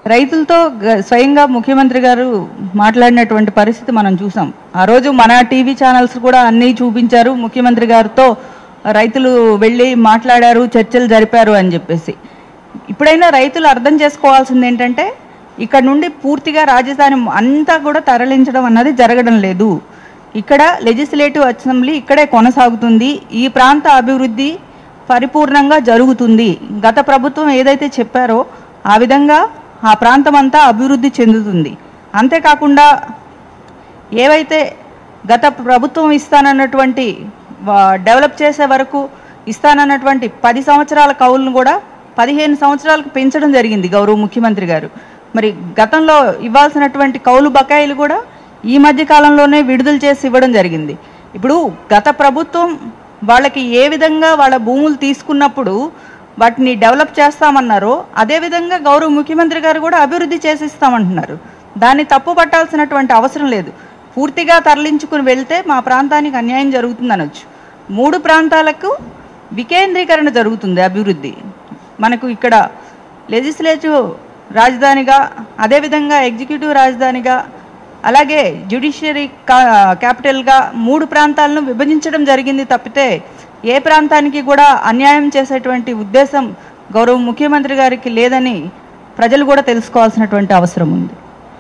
రైతులతో గ- స్వయంగా ముఖ్యమంత్రి గారు మాట్లాడినటువంటి పరిస్థితి మనం చూసాం ఆ రోజు మన టీవీ ఛానల్స్ కూడా అన్నీ చూపించారు ముఖ్యమంత్రి గారితో రైతులు వెళ్ళి మాట్లాడారు చర్చలు జరిపారు అని చెప్పేసి ఇప్పుడైనా రైతులు అర్థం చేసుకోవాల్సింది ఏంటంటే ఇక్కడ నుండి పూర్తిగా రాజధాని అంతా కూడా తరలించడం అన్నది జరగడం లేదు ఇక్కడ లెజిస్లేటివ్ అసెంబ్లీ ఇక్కడే కొనసాగుతుంది ఈ ప్రాంత అభివృద్ధి పరిపూర్ణంగా జరుగుతుంది గత ప్రభుత్వం ఏదైతే చెప్పారో ఆ విధంగా ఆ ప్రాంతం అంతా అభివృద్ధి చెందుతుంది అంతేకాకుండా ఏవైతే గత ప్రభుత్వం ఇస్తానన్నటువంటి వా- డెవలప్ చేసే వరకు ఇస్తానన్నటువంటి పది సంవత్సరాల కౌలును కూడా పదిహేను సంవత్సరాలకు పెంచడం జరిగింది గౌరవ ముఖ్యమంత్రి గారు మరి గతంలో ఇవ్వాల్సినటువంటి కౌలు బకాయిలు కూడా ఈ మధ్య కాలంలోనే విడుదల చేసి ఇవ్వడం జరిగింది ఇప్పుడు గత ప్రభుత్వం వాళ్ళకి ఏ విధంగా వాళ్ళ భూములు తీసుకున్నప్పుడు వాటిని డెవలప్ చేస్తామన్నారో అదేవిధంగా గౌరవ ముఖ్యమంత్రి గారు కూడా అభివృద్ధి చేసిస్తామంటున్నారు దాన్ని తప్పు పట్టాల్సినటువంటి అవసరం లేదు పూర్తిగా తరలించుకుని వెళ్తే మా ప్రాంతానికి అన్యాయం జరుగుతుంది అనొచ్చు మూడు ప్రాంతాలకు వికేంద్రీకరణ జరుగుతుంది అభివృద్ధి మనకు ఇక్కడ లెజిస్లేటివ్ రాజధానిగా అదేవిధంగా ఎగ్జిక్యూటివ్ రాజధానిగా అలాగే జ్యుడిషియరీ కా క్యాపిటల్గా మూడు ప్రాంతాలను విభజించడం జరిగింది తప్పితే ఏ ప్రాంతానికి కూడా అన్యాయం చేసేటువంటి ఉద్దేశం గౌరవ ముఖ్యమంత్రి గారికి లేదని ప్రజలు కూడా తెలుసుకోవాల్సినటువంటి అవసరం ఉంది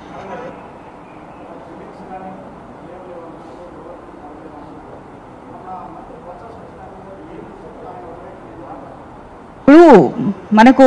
ఇప్పుడు మనకు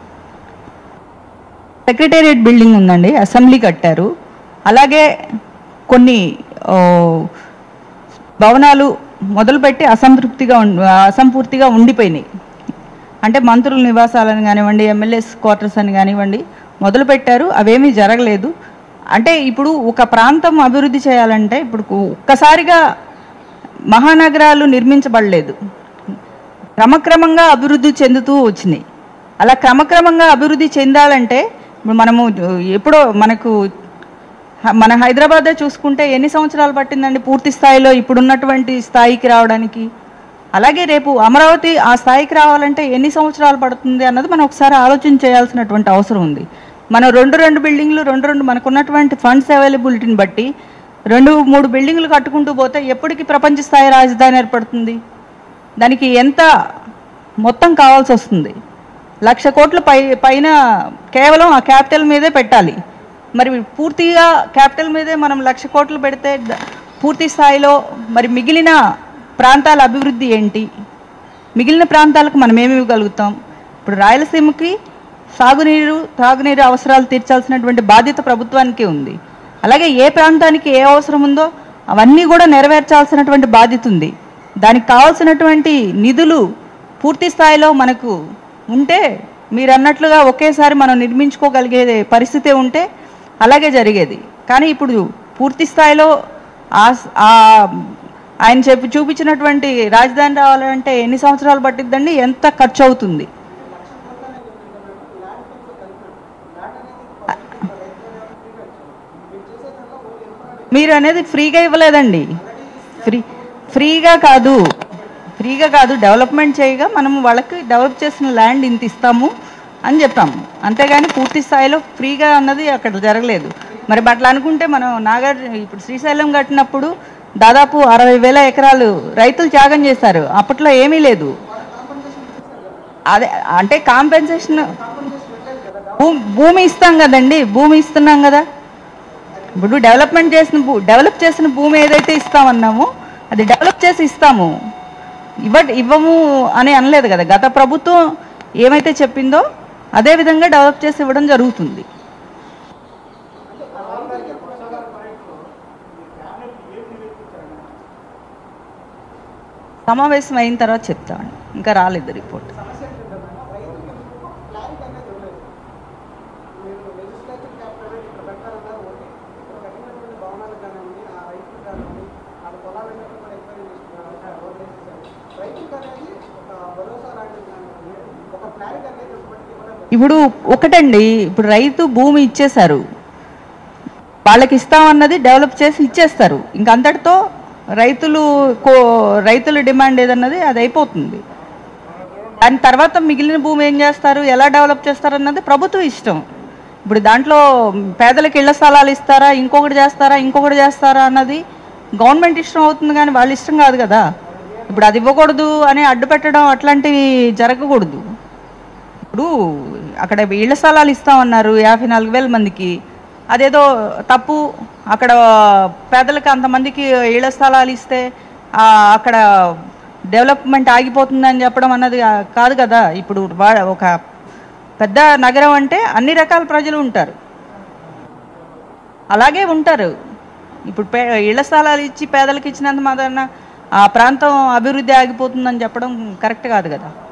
సెక్రటేరియట్ బిల్డింగ్ ఉందండి అసెంబ్లీ కట్టారు అలాగే కొన్ని ఓ, భవనాలు మొదలుపెట్టి అసంతృప్తిగా ఉం- అసంపూర్తిగా ఉండిపోయినాయి అంటే మంత్రుల నివాసాలని కానివ్వండి ఎమ్మెల్యేస్ క్వార్టర్స్ అని కానివ్వండి మొదలుపెట్టారు అవేమీ జరగలేదు అంటే ఇప్పుడు ఒక ప్రాంతం అభివృద్ధి చేయాలంటే ఇప్పుడు ఒక్కసారిగా మహానగరాలు నిర్మించబడలేదు క్రమక్రమంగా అభివృద్ధి చెందుతూ వచ్చినాయి అలా క్రమక్రమంగా అభివృద్ధి చెందాలంటే ఇప్పుడు మనము ఎప్పుడో మనకు హ- మన హైదరాబాదే చూసుకుంటే ఎన్ని సంవత్సరాలు పట్టిందండి పూర్తి స్థాయిలో ఇప్పుడున్నటువంటి స్థాయికి రావడానికి అలాగే రేపు అమరావతి ఆ స్థాయికి రావాలంటే ఎన్ని సంవత్సరాలు పడుతుంది అన్నది మనం ఒకసారి ఆలోచన చేయాల్సినటువంటి అవసరం ఉంది మనం రెండు రెండు బిల్డింగ్లు రెండు రెండు మనకున్నటువంటి ఫండ్స్ అవైలబిలిటీని బట్టి రెండు మూడు బిల్డింగ్లు కట్టుకుంటూ పోతే ఎప్పటికి ప్రపంచ స్థాయి రాజధాని ఏర్పడుతుంది దానికి ఎంత మొత్తం కావాల్సి వస్తుంది లక్ష కోట్ల పై పైన కేవలం ఆ క్యాపిటల్ మీదే పెట్టాలి మరి పూర్తిగా క్యాపిటల్ మీదే మనం లక్ష కోట్లు పెడితే ద- పూర్తి స్థాయిలో మరి మిగిలిన ప్రాంతాల అభివృద్ధి ఏంటి మిగిలిన ప్రాంతాలకు మనం ఏమి ఇవ్వగలుగుతాం ఇప్పుడు రాయలసీమకి సాగునీరు తాగునీరు అవసరాలు తీర్చాల్సినటువంటి బాధ్యత ప్రభుత్వానికి ఉంది అలాగే ఏ ప్రాంతానికి ఏ అవసరం ఉందో అవన్నీ కూడా నెరవేర్చాల్సినటువంటి బాధ్యత ఉంది దానికి కావాల్సినటువంటి నిధులు పూర్తి స్థాయిలో మనకు ఉంటే మీరు అన్నట్లుగా ఒకేసారి మనం నిర్మించుకోగలిగే పరిస్థితి ఉంటే అలాగే జరిగేది కానీ ఇప్పుడు పూర్తి స్థాయిలో ఆ స- ఆ ఆయన చెప్పి చూపించినటువంటి రాజధాని రావాలంటే ఎన్ని సంవత్సరాలు పట్టిద్దండి ఎంత ఖర్చు అవుతుంది మీరు అనేది ఫ్రీగా ఇవ్వలేదండి ఫ్రీ ఫ్రీగా కాదు ఫ్రీగా కాదు డెవలప్మెంట్ చేయగా మనం వాళ్ళకి డెవలప్ చేసిన ల్యాండ్ ఇంత ఇస్తాము అని చెప్పాము అంతేగాని పూర్తి స్థాయిలో ఫ్రీగా అన్నది అక్కడ జరగలేదు మరి అట్లా అనుకుంటే మనం నాగర్ ఇప్పుడు శ్రీశైలం కట్టినప్పుడు దాదాపు అరవై వేల ఎకరాలు రైతులు త్యాగం చేశారు అప్పట్లో ఏమీ లేదు అదే అంటే కాంపెన్సేషన్ భూ- భూమి ఇస్తాం కదండి భూమి ఇస్తున్నాం కదా ఇప్పుడు డెవలప్మెంట్ చేసిన భూ డెవలప్ చేసిన భూమి ఏదైతే ఇస్తామన్నామో అది డెవలప్ చేసి ఇస్తాము ఇవ్వ ఇవ్వము అని అనలేదు కదా గత ప్రభుత్వం ఏమైతే చెప్పిందో అదే విధంగా డెవలప్ చేసి ఇవ్వడం జరుగుతుంది సమావేశం అయిన తర్వాత చెప్తామండి ఇంకా రాలేదు రిపోర్ట్ ఇప్పుడు ఒకటండి ఇప్పుడు రైతు భూమి ఇచ్చేశారు వాళ్ళకి ఇస్తామన్నది డెవలప్ చేసి ఇచ్చేస్తారు ఇంక అంతటితో రైతులు కో రైతుల డిమాండ్ ఏదన్నది అది అయిపోతుంది దాని తర్వాత మిగిలిన భూమి ఏం చేస్తారు ఎలా డెవలప్ చేస్తారు అన్నది ప్రభుత్వం ఇష్టం ఇప్పుడు దాంట్లో పేదలకు ఇళ్ల స్థలాలు ఇస్తారా ఇంకొకటి చేస్తారా ఇంకొకటి చేస్తారా అన్నది గవర్నమెంట్ ఇష్టం అవుతుంది కానీ వాళ్ళ ఇష్టం కాదు కదా ఇప్పుడు అది ఇవ్వకూడదు అని అడ్డు పెట్టడం అట్లాంటివి జరగకూడదు ఇప్పుడు అక్కడ ఇళ్ల స్థలాలు ఇస్తామన్నారు యాభై నాలుగు వేల మందికి అదేదో తప్పు అక్కడ పేదలకు అంతమందికి ఇళ్ల స్థలాలు ఇస్తే ఆ, అక్కడ డెవలప్మెంట్ ఆగిపోతుందని చెప్పడం అన్నది ఆ, కాదు కదా ఇప్పుడు వా- ఒక పెద్ద నగరం అంటే అన్ని రకాల ప్రజలు ఉంటారు అలాగే ఉంటారు ఇప్పుడు పే ఇళ్ల స్థలాలు ఇచ్చి పేదలకు ఇచ్చినంత మాత్రాన ఆ ప్రాంతం అభివృద్ధి ఆగిపోతుందని చెప్పడం కరెక్ట్ కాదు కదా